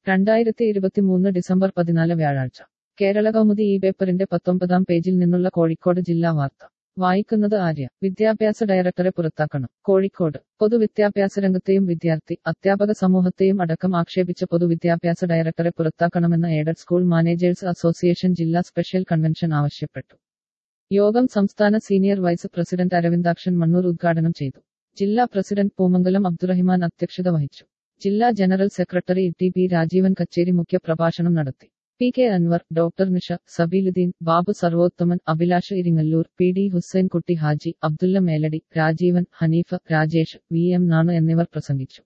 രണ്ടായിരത്തി ഇരുപത്തിമൂന്ന് ഡിസംബർ പതിനാല് വ്യാഴാഴ്ച കേരള കൗമുദി ഈ പേപ്പറിന്റെ പത്തൊമ്പതാം പേജിൽ നിന്നുള്ള കോഴിക്കോട് ജില്ലാ വാർത്ത വായിക്കുന്നത് ആര്യ വിദ്യാഭ്യാസ ഡയറക്ടറെ പുറത്താക്കണം കോഴിക്കോട് പൊതുവിദ്യാഭ്യാസ രംഗത്തെയും വിദ്യാർത്ഥി അധ്യാപക സമൂഹത്തെയും അടക്കം ആക്ഷേപിച്ച പൊതുവിദ്യാഭ്യാസ ഡയറക്ടറെ പുറത്താക്കണമെന്ന് എയ്ഡഡ് സ്കൂൾ മാനേജേഴ്സ് അസോസിയേഷൻ ജില്ലാ സ്പെഷ്യൽ കൺവെൻഷൻ ആവശ്യപ്പെട്ടു യോഗം സംസ്ഥാന senior vice president Aravindakshan Mannur ഉദ്ഘാടനം ചെയ്തു ജില്ലാ പ്രസിഡന്റ് പൂമംഗലം അബ്ദുറഹിമാൻ അധ്യക്ഷത വഹിച്ചു ജില്ലാ general secretary T P Rajeevan Kacheri മുഖ്യ പ്രഭാഷണം നടത്തി P K Anwar doctor Nisha Sabeeluddin Babu Sarvothaman Abhilash Iringallur P D Hussain Kutty Haji Abdulla Meladi Rajeevan Haneefa Rajesh V M Nanu എന്നിവർ പ്രസംഗിച്ചു